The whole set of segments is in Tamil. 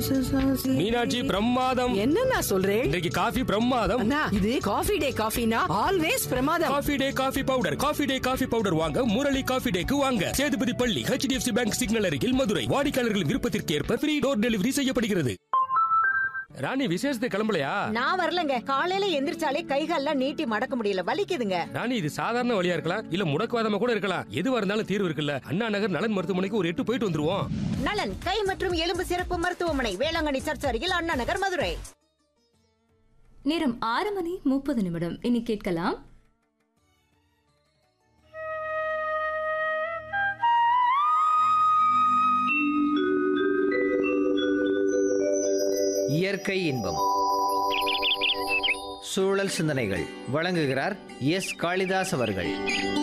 மீனாட்சி பிரமாதம் என்ன நான் சொல்றேன் இன்றைக்கு காஃபி பிரமாதம் அண்ணா இது காஃபி டே காஃபினா ஆல்வேஸ் பிரமாதம் coffee day coffee powder coffee day coffee powder வாங்க முரளி காஃபி டேக்கு வாங்க சேதுபதி பள்ளி ஹெச்டிஎஃப்சி பேங்க் சிக்னல் அருகில் மதுரை வாடிக்கையாளர்கள் விருப்பத்திற்கு ஏற்ப ஃப்ரீ டோர் டெலிவரி செய்யப்படுகிறது ராணி விசேஷத்துக்கு கிளம்பலையா நான் வரலங்க காலையில எந்திரிச்சாலே கைகால்லாம் நீட்டி மடக்க முடியல வலிக்குதுங்க ராணி இது சாதாரண வழியா இருக்கலாம் இல்ல முடக்குவாதமா கூட இருக்கலாம் எதுவா இருந்தாலும் தீர்வு இருக்குல்ல அண்ணா நகர் நலன் மருத்துவமனைக்கு ஒரு எட்டு போயிட்டு வந்துருவோம் நலன் கை மற்றும் எலும்பு சிறப்பு மருத்துவமனை வேளாங்கண்ணி சர்ச் அருகில் அண்ணா நகர் மதுரை நேரம் ஆறு மணி முப்பது நிமிடம் இனி கேட்கலாம் இயற்கை இன்பம் சூழல் சிந்தனைகள் வழங்குகிறார் எஸ் காளிதாஸ் அவர்கள்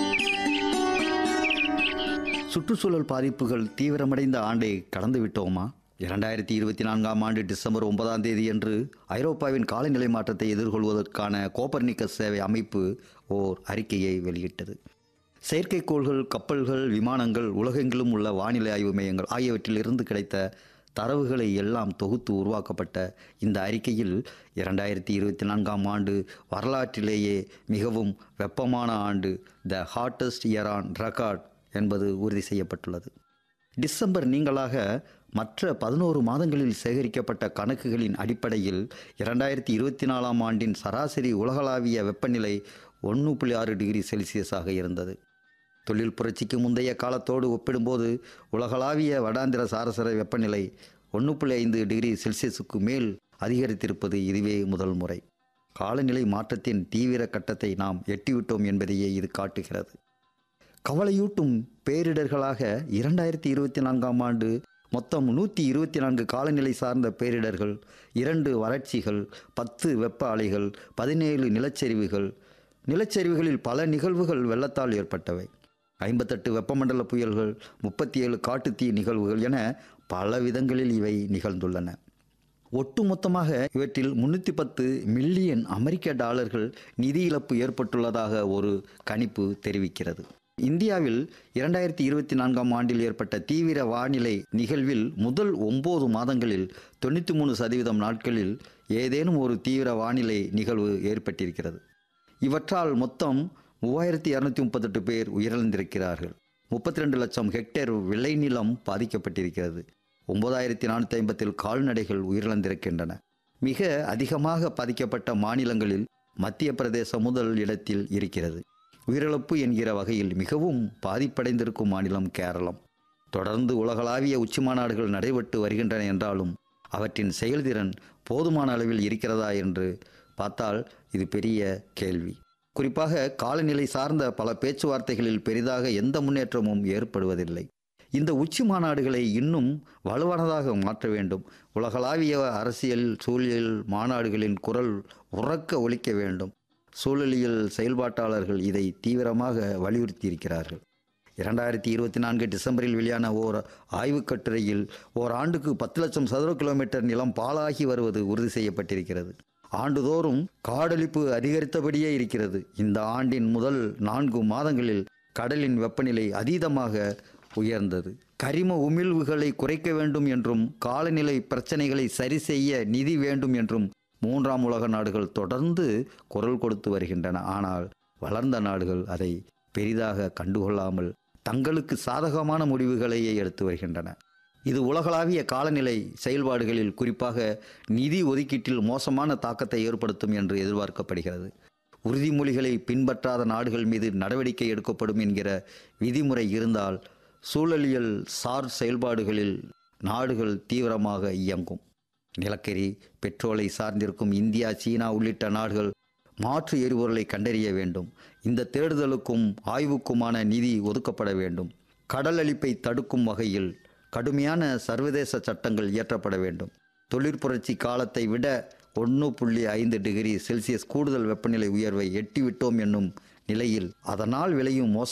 சுற்றுச்சூழல் பாதிப்புகள் தீவிரமடைந்த ஆண்டை கடந்து விட்டோமா இரண்டாயிரத்தி இருபத்தி நான்காம் ஆண்டு டிசம்பர் ஒன்பதாம் தேதி அன்று ஐரோப்பாவின் காலநிலை மாற்றத்தை எதிர்கொள்வதற்கான கோப்பர்னிக்கஸ் சேவை அமைப்பு ஓர் அறிக்கையை வெளியிட்டது செயற்கைக்கோள்கள் கப்பல்கள் விமானங்கள் உலகெங்கிலும் உள்ள வானிலை ஆய்வு மையங்கள் ஆகியவற்றிலிருந்து கிடைத்த தரவுகளை எல்லாம் தொகுத்து உருவாக்கப்பட்ட இந்த அறிக்கையில் இரண்டாயிரத்தி இருபத்தி நான்காம் ஆண்டு வரலாற்றிலேயே மிகவும் வெப்பமான ஆண்டு the hottest year on record என்பது உறுதி செய்யப்பட்டுள்ளது டிசம்பர் நீங்களாக மற்ற பதினோரு மாதங்களில் சேகரிக்கப்பட்ட கணக்குகளின் அடிப்படையில் இரண்டாயிரத்தி இருபத்தி நாலாம் ஆண்டின் சராசரி உலகளாவிய வெப்பநிலை ஒன்று புள்ளி ஆறு டிகிரி செல்சியஸாக இருந்தது தொழில் புரட்சிக்கு முந்தைய காலத்தோடு ஒப்பிடும்போது உலகளாவிய வடாந்திர சாரசர வெப்பநிலை ஒன்று புள்ளி ஐந்து டிகிரி செல்சியஸுக்கு மேல் அதிகரித்திருப்பது இதுவே முதல் முறை காலநிலை மாற்றத்தின் தீவிர கட்டத்தை நாம் எட்டிவிட்டோம் என்பதையே இது காட்டுகிறது கவலையூட்டும் பேரிடர்களாக இரண்டாயிரத்தி இருபத்தி நான்காம் ஆண்டு மொத்தம் நூற்றி இருபத்தி நான்கு காலநிலை சார்ந்த பேரிடர்கள் இரண்டு வறட்சிகள் பத்து வெப்ப அலைகள் பதினேழு நிலச்சரிவுகள் நிலச்சரிவுகளில் பல நிகழ்வுகள் வெள்ளத்தால் ஏற்பட்டவை ஐம்பத்தெட்டு வெப்பமண்டல புயல்கள் முப்பத்தி ஏழு காட்டுத்தீ நிகழ்வுகள் என பல விதங்களில் இவை நிகழ்ந்துள்ளன ஒட்டுமொத்தமாக இவற்றில் முன்னூற்றி பத்து மில்லியன் அமெரிக்க டாலர்கள் நிதி இழப்பு ஏற்பட்டுள்ளதாக ஒரு கணிப்பு தெரிவிக்கிறது இந்தியாவில் இரண்டாயிரத்தி இருபத்தி நான்காம் ஆண்டில் ஏற்பட்ட தீவிர வானிலை நிகழ்வில் முதல் ஒன்பது மாதங்களில் தொண்ணூற்றி மூணு சதவீதம் நாட்களில் ஏதேனும் ஒரு தீவிர வானிலை நிகழ்வு ஏற்பட்டிருக்கிறது இவற்றால் மொத்தம் மூவாயிரத்தி இரநூத்தி முப்பத்தெட்டு பேர் உயிரிழந்திருக்கிறார்கள் முப்பத்தி ரெண்டு லட்சம் ஹெக்டேர் விளைநிலம் பாதிக்கப்பட்டிருக்கிறது ஒன்பதாயிரத்தி நானூற்றி ஐம்பத்தில் கால்நடைகள் உயிரிழந்திருக்கின்றன மிக அதிகமாக பாதிக்கப்பட்ட மாநிலங்களில் மத்திய பிரதேசம் முதல் இடத்தில் இருக்கிறது உயிரிழப்பு என்கிற வகையில் மிகவும் பாதிப்படைந்திருக்கும் மாநிலம் கேரளம் தொடர்ந்து உலகளாவிய உச்சிமாநாடுகள் நடைபெற்று வருகின்றன என்றாலும் அவற்றின் செயல்திறன் போதுமான அளவில் இருக்கிறதா என்று பார்த்தால் இது பெரிய கேள்வி குறிப்பாக காலநிலை சார்ந்த பல பேச்சுவார்த்தைகளில் பெரிதாக எந்த முன்னேற்றமும் ஏற்படுவதில்லை இந்த உச்சி மாநாடுகளை இன்னும் வலுவானதாக மாற்ற வேண்டும் உலகளாவிய அரசியல் சூழலியல் மாநாடுகளின் குரல் உறக்க ஒலிக்க வேண்டும் சூழலியல் செயல்பாட்டாளர்கள் இதை தீவிரமாக வலியுறுத்தியிருக்கிறார்கள் இரண்டாயிரத்தி இருபத்தி நான்கு டிசம்பரில் வெளியான ஓர் ஆய்வுக் கட்டுரையில் ஓர் ஆண்டுக்கு பத்து லட்சம் சதுர கிலோமீட்டர் நிலம் பாழாகி வருவது உறுதி செய்யப்பட்டிருக்கிறது ஆண்டுதோறும் காடழிப்பு அதிகரித்தபடியே இருக்கிறது இந்த ஆண்டின் முதல் நான்கு மாதங்களில் கடலின் வெப்பநிலை அதீதமாக உயர்ந்தது கரிம உமிழ்வுகளை குறைக்க வேண்டும் என்றும் காலநிலை பிரச்சனைகளை சரி செய்ய நிதி வேண்டும் என்றும் மூன்றாம் உலக நாடுகள் தொடர்ந்து குரல் கொடுத்து வருகின்றன ஆனால் வளர்ந்த நாடுகள் அதை பெரிதாக கண்டுகொள்ளாமல் தங்களுக்கு சாதகமான முடிவுகளையே எடுத்து வருகின்றன இது உலகளாவிய காலநிலை செயல்பாடுகளில் குறிப்பாக நிதி ஒதுக்கீட்டில் மோசமான தாக்கத்தை ஏற்படுத்தும் என்று எதிர்பார்க்கப்படுகிறது உறுதிமொழிகளை பின்பற்றாத நாடுகள் மீது நடவடிக்கை எடுக்கப்படும் என்கிற விதிமுறை இருந்தால் சூழலியல் சார் செயல்பாடுகளில் நாடுகள் தீவிரமாக இயங்கும் நிலக்கரி பெட்ரோலை சார்ந்திருக்கும் இந்தியா சீனா உள்ளிட்ட நாடுகள் மாற்று எரிபொருளை கண்டறிய வேண்டும் இந்த தேடுதலுக்கும் ஆய்வுக்குமான நிதி ஒதுக்கப்பட வேண்டும் கடல் அழிப்பை தடுக்கும் வகையில் கடுமையான சர்வதேச சட்டங்கள் இயற்றப்பட வேண்டும் தொழிற்புரட்சி காலத்தை விட ஒன்று புள்ளி ஐந்து டிகிரி செல்சியஸ் கூடுதல் வெப்பநிலை உயர்வை எட்டிவிட்டோம் என்னும் நிலையில் அதனால் விளையும் மோச